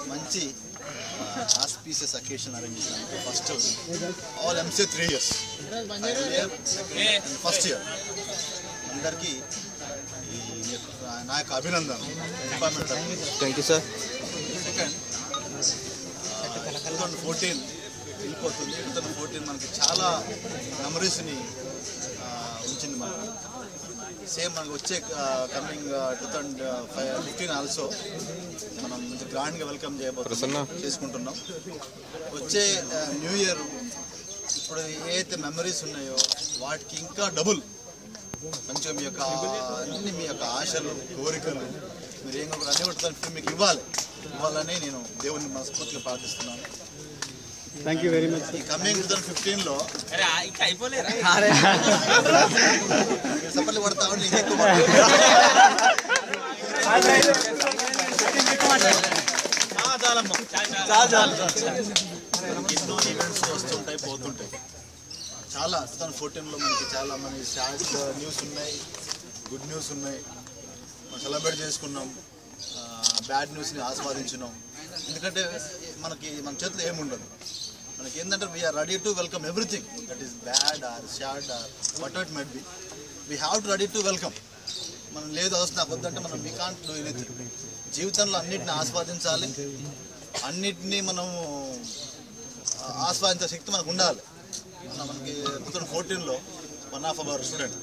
మంచి auspicious occasion arrange చేసినందుకు first all MC three years first year అందరికీ ఈ యొక్క నా యొక్క అభినందన డిపార్ట్మెంట్ తరఫున thank you sir second two thousand fourteen వెళ్ళిపోతుంది టూ థౌజండ్ ఫోర్టీన్ మనకి చాలా మెమరీస్ని ఉంచింది మనకు సేమ్ మనకు వచ్చే coming two thousand five fifteen also మనం కొంచెం గ్రాండ్గా వెల్కమ్ ప్రసన్న. చేయబోతున్నాం చేసుకుంటున్నాం వచ్చే న్యూ ఇయర్ ఇప్పుడు ఏదైతే మెమరీస్ ఉన్నాయో వాటికి ఇంకా డబుల్ మంచిగా మీ యొక్క అన్ని మీ యొక్క ఆశలు కోరికలు మీరు ఏం అన్ని కూడా మీకు ఇవ్వాలి ఇవ్వాలని నేను దేవుని మనస్ఫూర్తిగా ప్రార్థిస్తున్నాను థ్యాంక్ యూ వెరీ మచ్ ఈ కమింగ్ టూ థౌసండ్ ఫిఫ్టీన్లో సపర్లు పడతా ఉంటే ఇంకా ఎక్కువ ఎన్నో ఈవెంట్స్ వస్తుంటాయి పోతుంటాయి చాలా టూ థౌసండ్ ఫోర్టీన్లో మనకి చాలా మన సాడ్ న్యూస్ ఉన్నాయి గుడ్ న్యూస్ ఉన్నాయి మనం సెలబ్రేట్ చేసుకున్నాం బ్యాడ్ న్యూస్ని ఆస్వాదించినాం ఎందుకంటే మనకి మన చేతిలో ఏముండదు మనకి ఏంటంటే we're ready to welcome everything that is bad or sad or what it might be we have to ready to welcome మనం లేదు అవసరం నాకు వద్దంటే మనం వీ కాంట్ డూ ఎనీథింగ్ జీవితంలో అన్నిటిని ఆస్వాదించాలి అన్నిటినీ మనము ఆ, ఆస్వాదించే శక్తి మనకు ఉండాలి మన మనకి టూ థౌజండ్ ఫోర్టీన్లో one of our student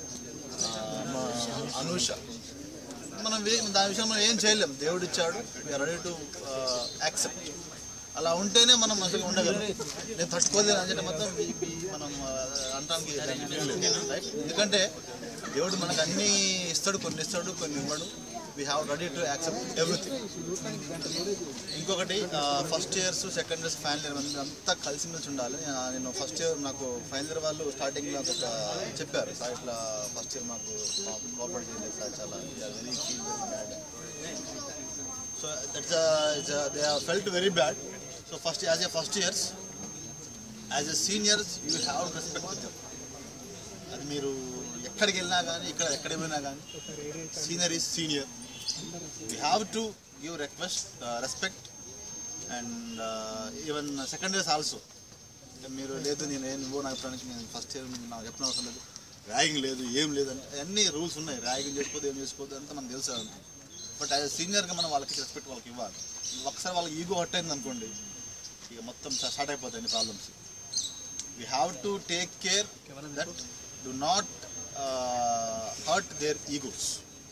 Anusha మనం వే- దాని విషయంలో ఏం చేయలేం దేవుడు ఇచ్చాడు వీఆర్ రెడీ టు యాక్సెప్ట్ అలా ఉంటేనే మనం మంచిగా ఉండగలం నేను తట్టుకోలేను అని చెప్పి మొత్తం వీ- వీ- మనం ఆ, అనటానికి దానికి వీలు లేదు. రైట్ ఎందుకంటే దేవుడు మనకు అన్ని ఇస్తాడు కొన్ని ఇస్తాడు కొన్ని ఇవ్వడు we have ready to accept everything ఇంకొకటి first years second years final year మంది అంతా కలిసిమెలిసి ఉండాలి ఆ, నేను ఫస్ట్ ఇయర్ నాకు ఫైనల్ ఇయర్ వాళ్ళు స్టార్టింగ్లో ఒక చెప్పారు సార్ ఇట్లా ఫస్ట్ ఇయర్ మాకు కోఆపరేట్ చేయలేదు సార్ చాలా very feel very bad so that's they felt very bad so first as a first years as a seniors you have respect with them అది మీరు ఎక్కడికి వెళ్ళినా కానీ ఇక్కడ ఎక్కడికి పోయినా కానీ senior is senior you have to give request respect and even second years also మీరు లేదు నేను ఏం ఇవ్వ నాకు ఇప్పటి నుంచి నేను ఫస్ట్ ఇయర్ నాకు చెప్పిన అవసరం లేదు ర్యాగింగ్ లేదు ఏం లేదు అంటే అన్ని రూల్స్ ఉన్నాయి ర్యాగింగ్ చేసుకోవద్దు ఏం చేసుకోవద్దు అంతా మనకు తెలుసు అంత బట్ యాజ్ సీనియర్గా మనం వాళ్ళకి రెస్పెక్ట్ వాళ్ళకి ఇవ్వాలి ఒకసారి వాళ్ళకి ఈగో హట్ అయింది అనుకోండి ఇక మొత్తం స్టార్ట్ అయిపోతాయి problems we have to take care that do not hurt their egos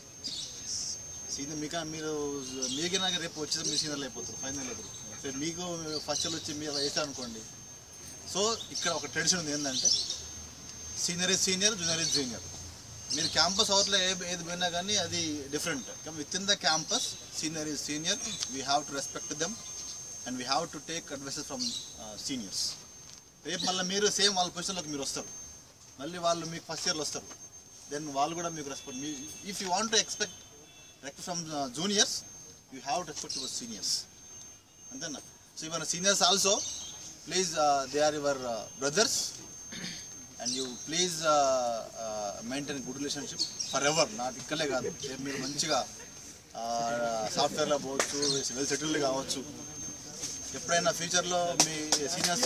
senior మీకు మీరు మీకే నాకు రేపు వచ్చేసి మీ సీనియర్లు అయిపోతారు ఫైనల్ అయిపోతారు రేపు మీకు ఫస్ట్ ఇయర్ వచ్చి మీరు వేసారు అనుకోండి సో ఇక్కడ ఒక ట్రెడిషన్ ఉంది ఏంటంటే senior is senior junior is junior మీరు క్యాంపస్ అవుట్లో ఏ ఏది పోయినా కానీ అది different with in the campus senior is senior we have to respect them and we have to take advices from seniors రేపు మళ్ళీ మీరు సేమ్ వాళ్ళ పొజిషన్లోకి మీరు వస్తారు మళ్ళీ వాళ్ళు మీకు ఫస్ట్ ఇయర్లో వస్తారు దెన్ వాళ్ళు కూడా మీకు రెస్పెక్ట్ మీ if you want to expect respect from juniors you have to respect your seniors అంతేనా సో ఇవన్న seniors also please they are your brothers and you please maintain good relationship forever నాకు ఇక్కడే కాదు రేపు మీరు మంచిగా సాఫ్ట్వేర్లో పోవచ్చు వెల్ సెటిల్డ్ కావచ్చు ఎప్పుడైనా ఫ్యూచర్లో మీ సీనియర్స్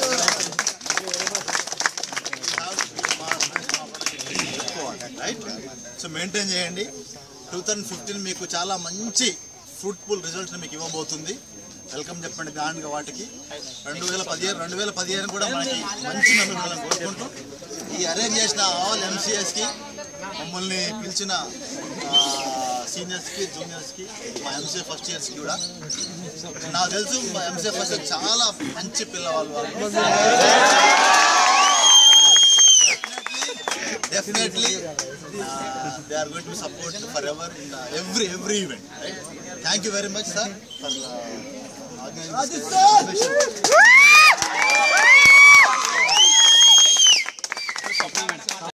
రైట్ సో మెయింటైన్ చేయండి టూ థౌజండ్ ఫిఫ్టీన్ మీకు చాలా మంచి ఫ్రూట్ఫుల్ రిజల్ట్స్ మీకు ఇవ్వబోతుంది వెల్కమ్ చెప్పండి దానిగా వాటికి రెండు వేల పదిహేను రెండు వేల పదిహేను కూడా మనకి మంచి మెమరీ కోరుకుంటూ ఈ అరేంజ్ చేసిన ఆల్ ఎంసీఎస్కి మమ్మల్ని పిలిచిన సీనియర్స్కి జూనియర్స్కి మా ఎంసీఏ ఫస్ట్ ఇయర్స్కి కూడా నాకు తెలుసు మా ఎంసీఏ ఫస్ట్ ఇయర్ చాలా మంచి పిల్లవాళ్ళు వాళ్ళు definitely uh, they are going to support forever in uh, every every event right thank you very much sir for uh, organizing this celebration.